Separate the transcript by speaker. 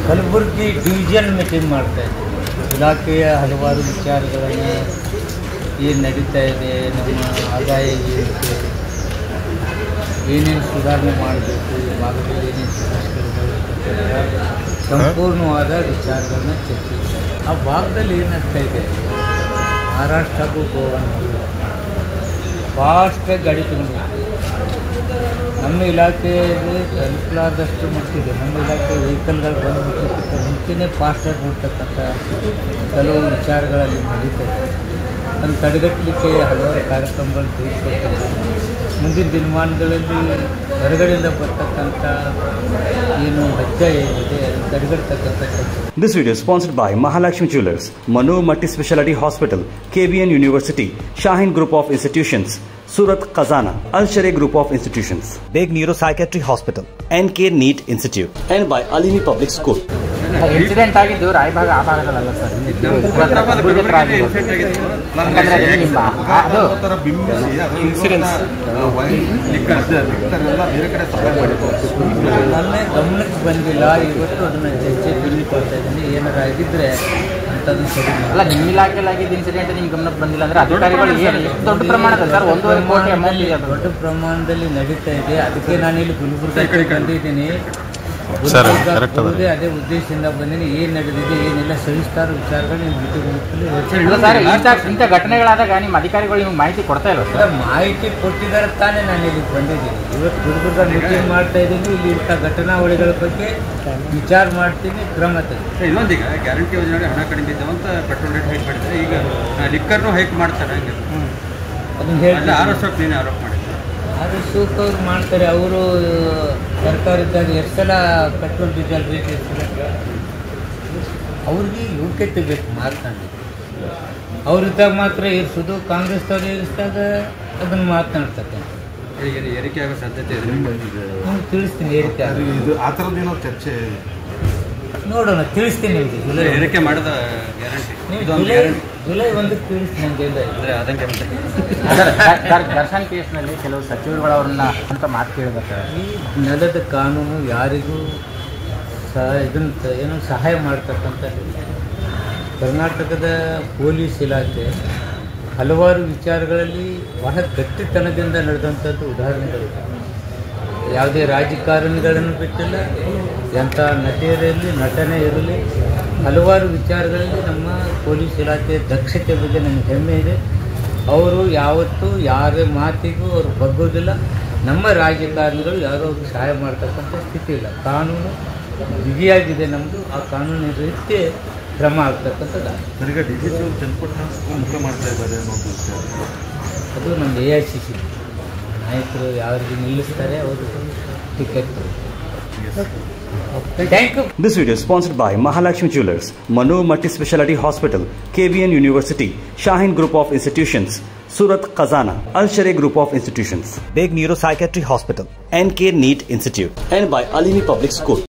Speaker 1: Kalaburagi division meeting ಮಾಡ್ತಾ ಇದ್ದೀವಿ ಇಲಾಖೆಯ ಹಲವಾರು ವಿಚಾರಗಳನ್ನು ಏನು ನಡೀತಾ ಇದೆ ನಮ್ಮ ಆದಾಯ ಏನಿದೆ ಏನೇನು ಸುಧಾರಣೆ ಮಾಡಬೇಕು ಈ ಭಾಗದಲ್ಲಿ ಏನೇನು ಸಮಸ್ಯೆಗಳಿದ್ದಾವೆ ಅಂತಕ್ಕಂಥ ಸಂಪೂರ್ಣವಾದ ವಿಚಾರಗಳನ್ನ ಚರ್ಚಿಸ್ತಾರೆ ಆ ಭಾಗದಲ್ಲಿ ಏನಾಗ್ತಾ ಇದೆ ಮಹಾರಾಷ್ಟ್ರ ಹಾಗೂ ಗೋವಾ ಫಾಸ್ಟಾಗಿ ಗಾಡಿ ತಗೊಂಡು ನಮ್ಮ ಇಲಾಖೆಯಲ್ಲಿ ತಲುಪಲಾರ್ದಷ್ಟು ಮಟ್ಟಿಗೆ ನಮ್ಮ ಇಲಾಖೆ ವೆಹಿಕಲ್ಗಳು ಬಂದು ಮುಟ್ಟೋದಕ್ಕಿಂತ ಮುಂಚೆನೇ ಫಾಸ್ಟಾಗಿ ಹೋಗ್ತಕ್ಕಂಥ ಕೆಲವು ವಿಚಾರಗಳಲ್ಲಿ ನಡೀತದೆ ಅದನ್ನು ತಡೆಗಟ್ಟಲಿಕ್ಕೆ ಹಲವಾರು ಕಾರ್ಯಕ್ರಮಗಳು ತೆಗೆದುಕೊಳ್ತಾರೆ ಮುಂದಿನ ದಿನಮಾನಗಳಲ್ಲಿ ಹೊರಗಡೆಯಿಂದ ಬರ್ತಕ್ಕಂಥ ಏನು ವೆಚ್ಚ ಏನಿದೆ ಅದನ್ನು ತಡೆಗಟ್ಟತಕ್ಕಂಥ ಕೆಲಸ
Speaker 2: This video is sponsored by Mahalakshmi Jewelers, Mano Multi Speciality Hospital, KBN University, Shahin Group of Institutions, Surat Khazana, Al Sharia Group of Institutions, Beg Neuropsychiatry Hospital, NK NEET Institute, and by Alimi Public School.
Speaker 3: Incident ಆಗಿದ್ದು ರಾಯಭಾಗ ಆ ಭಾಗದಲ್ಲ sir Kalaburagi ಹತ್ರ ಆಗಿರೋದು. ಯಾಕಂದ್ರೆ ಅದು ನಿಮ್ಮ ಅದು
Speaker 4: incidence ಬೇರೆ ಕಡೆ ಸಪ್ಲೈ ಮಾಡಿದ್ದಾರೆ
Speaker 1: ನನ್ನ ಗಮನಕ್ಕೆ ಬಂದಿಲ್ಲ ಇವತ್ತು ಅದನ್ನು ಚರ್ಚೆ ತಿಳಿದುಕೊಳ್ತಾ ಇದ್ದೀನಿ ಏನಾರ ಆಗಿದ್ರೆ ಅಂಥದ್ದು ಸರಿ ಇಲ್ಲ.
Speaker 3: ಅಲ್ಲ ನಿಮ್ಮ ಇಲಾಖೆಯಲ್ಲಿ ಆಗಿದ್ದ ಇನ್ಸಿಡೆಂಟ್ ನಿಮ್ಗೆ ಗಮನಕ್ಕೆ ಬಂದಿಲ್ಲ ಅಂದ್ರೆ ಅಧಿಕಾರಿಗಳು ಏನು ಎಷ್ಟು ದೊಡ್ಡ ಪ್ರಮಾಣದಲ್ಲಿ ಸರ್ ಒಂದೂವರೆ ಕೋಟಿ ಅಮೌಂಟ್ ಇದೆ ಅದು
Speaker 1: ದೊಡ್ಡ ಪ್ರಮಾಣದಲ್ಲಿ ನಡೀತಾ ಇದೆ ಅದಕ್ಕೆ ನಾನು ಇಲ್ಲಿ ಗುಲ್ಬರ್ಗಕ್ಕೆ ಬಂದಿದ್ದೀನಿ
Speaker 4: ಸರ್,
Speaker 1: ಗುಲ್ಬರ್ಗ
Speaker 4: correct ಅದ.
Speaker 1: ಹೋಗಿ ಅದೇ ಉದ್ದೇಶದಿಂದ ಬಂದಿನಿ ಏನು ನಡೆದಿದೆ ಏನೆಲ್ಲ ಸವಿಸ್ತಾರ ವಿಚಾರಗಳು ನಿಮ್ಮ ಮೀಟಿಂಗ್
Speaker 3: ಇಲ್ಲ ಸರ್ ಇಂಥ ಇಂಥ ಘಟನೆಗಳಾದಾಗ ನಿಮ್ಮ ಅಧಿಕಾರಿಗಳು ನಿಮ್ಗೆ ಮಾಹಿತಿ ಕೊಡ್ತಾ ಇಲ್ಲ ಸರ್
Speaker 1: ಮಾಹಿತಿ ಕೊಟ್ಟಿದ್ದಾರೆ ತಾನೇ ನಾನು ಇಲ್ಲಿಗೆ ಬಂದಿದ್ದೀನಿ ಇವತ್ತು ಗುಲ್ಬರ್ಗ ಮೀಟಿಂಗ್ ಮಾಡ್ತಾ ಇದ್ದೀನಿ ಇಲ್ಲಿ ಇಂಥ ಘಟನಾವಳಿಗಳ ಬಗ್ಗೆ ವಿಚಾರ ಮಾಡ್ತೀನಿ ಕ್ರಮ ತೆಗೆದು
Speaker 5: ಇನ್ನೊಂದೀಗ ಗ್ಯಾರಂಟಿ ಯೋಜನೆ ಹಣ ಕಡಿಮೆ ಇದ್ದಾವೆ ಅಂತ ಪೆಟ್ರೋಲ್ ರೇಟ್ ಹೈಕ್ ಮಾಡಿದ್ದಾರೆ ಈಗ ಲಿಕ್ಕರ್ನು ಹೈಕ್ ಮಾಡ್ತಾರೆ ಹಂಗೆ
Speaker 1: ಅದನ್ನ
Speaker 5: ಅಲ್ಲ
Speaker 1: ಹೇಳ್ತೀನಿ
Speaker 5: ಆರೋಪ ನೀನು ಆರೋಪ ಮಾಡಿದ್ದಾರೆ
Speaker 1: ಅದು ಸೂಕ್ ಅವ್ರು ಮಾಡ್ತಾರೆ ಅವರು ಸರ್ಕಾರ ಇದ್ದಾಗ ಎಷ್ಟು ಸಲ ಪೆಟ್ರೋಲ್ ಡೀಸೆಲ್ ರೇಟ್ ಇರ್ತದೆ ಅವ್ರಿಗೆ ಯೋಗ್ಯತೆ ಬೇಕು ಮಾತನಾಡಿ ಅವ್ರಿದ್ದಾಗ ಮಾತ್ರ ಇರಿಸೋದು ಕಾಂಗ್ರೆಸ್ದವ್ರು ಇರಿಸಿದಾಗ ಅದನ್ನು ಮಾತನಾಡ್ತಕ್ಕಂಥ
Speaker 5: ಈಗ ಇದು ಏರಿಕೆ ಆಗೋ ಸಾಧ್ಯತೆ ಇದೆ
Speaker 1: ನಿಮ್ಗೆ ತಿಳಿಸ್ತೀನಿ ಏರಿಕೆ
Speaker 4: ಅದು
Speaker 1: ಆಗುತ್ತೆ.
Speaker 4: ಇದು ಆ ಥರದ್ದೇನೋ ಚರ್ಚೆ
Speaker 1: ನೋಡೋಣ ತಿಳಿಸ್ತೀನಿ ನಿಮಗೆ ಜುಲೈ
Speaker 5: ಏರಿಕೆ ಮಾಡಿದ ಗ್ಯಾರಂಟಿ
Speaker 1: ನೀವು
Speaker 5: ಇದೊಂದು
Speaker 1: ಜುಲೈ
Speaker 5: ಗ್ಯಾರಂಟಿ
Speaker 1: ಜುಲೈ ಒಂದಕ್ಕೆ ತಿಳಿಸ್ತೀನಿ ನನಗೆ
Speaker 5: ಅಂದರೆ ಅದಂಗೆ ಮತ್ತೆ
Speaker 3: ಸರ್, ದರ್- ದರ್- ದರ್ಶನ್ ಕೇಸ್ನಲ್ಲಿ ಕೆಲವು ಸಚಿವರುಗಳು ಅವ್ರನ್ನ ಅಂತ ಮಾತು ಕೇಳಿದ ಸರ್
Speaker 1: ಈ ನೆಲದ ಕಾನೂನು ಯಾರಿಗೂ ಸಹ ಇದನ್ನು ಏನು ಸಹಾಯ ಮಾಡ್ತಕ್ಕಂಥದ್ದಿಲ್ಲ ಕರ್ನಾಟಕದ ಪೊಲೀಸ್ ಇಲಾಖೆ ಹಲವಾರು ವಿಚಾರಗಳಲ್ಲಿ ಬಹಳ ಗಟ್ಟಿತನದಿಂದ ನಡೆದಂಥದ್ದು ಉದಾಹರಣೆಗಳಿವೆ ಯಾವುದೇ ರಾಜಕಾರಣಿಗಳನ್ನು ಬಿಟ್ಟಿಲ್ಲ ಎಂಥ ನಟಿಯರಲ್ಲಿ ನಟನೆ ಇರಲಿ ಹಲವಾರು ವಿಚಾರಗಳಲ್ಲಿ ನಮ್ಮ ಪೊಲೀಸ್ ಇಲಾಖೆಯ ದಕ್ಷತೆ ಬಗ್ಗೆ ನನಗೆ ಹೆಮ್ಮೆ ಇದೆ ಅವರು ಯಾವತ್ತೂ ಯಾರ ಮಾತಿಗೂ ಅವರು ಬಗ್ಗೋದಿಲ್ಲ ನಮ್ಮ ರಾಜಕಾರಣಿಗಳು ಯಾರೋ ಅವ್ರಿಗೆ ಸಹಾಯ ಮಾಡ್ತಕ್ಕಂಥ ಸ್ಥಿತಿ ಇಲ್ಲ ಕಾನೂನು ಬಿಗಿಯಾಗಿದೆ ನಮ್ಮದು ಆ ಕಾನೂನಿನ ರೀತಿ ಕ್ರಮ ಆಗ್ತಕ್ಕಂಥದ್ದು
Speaker 4: ನನಗೆ ಡಿ ಸಿ ಸಿ ಅವರು ಚನ್ನಪಟ್ಟಣ ಮುಖ ಮಾಡ್ತಾ ಇದ್ದಾರೆ ಅನ್ನೋದು ವಿಷಯ
Speaker 1: ಅದು ನಮ್ಮ ಎ ಐ ಸಿ ಸಿ ನಾಯಕರು ಯಾರಿಗೆ ನಿಲ್ಲಿಸ್ತಾರೆ ಅವರು ticket thank you
Speaker 2: This video is sponsored by Mahalakshmi Jewelers, Mano Multi Speciality Hospital, KBN University, Shahin Group of Institutions, Surat Khazana, Al Sharia Group of Institutions, Beg Neuropsychiatry Hospital, NK NEET Institute, and by Alimi Public School.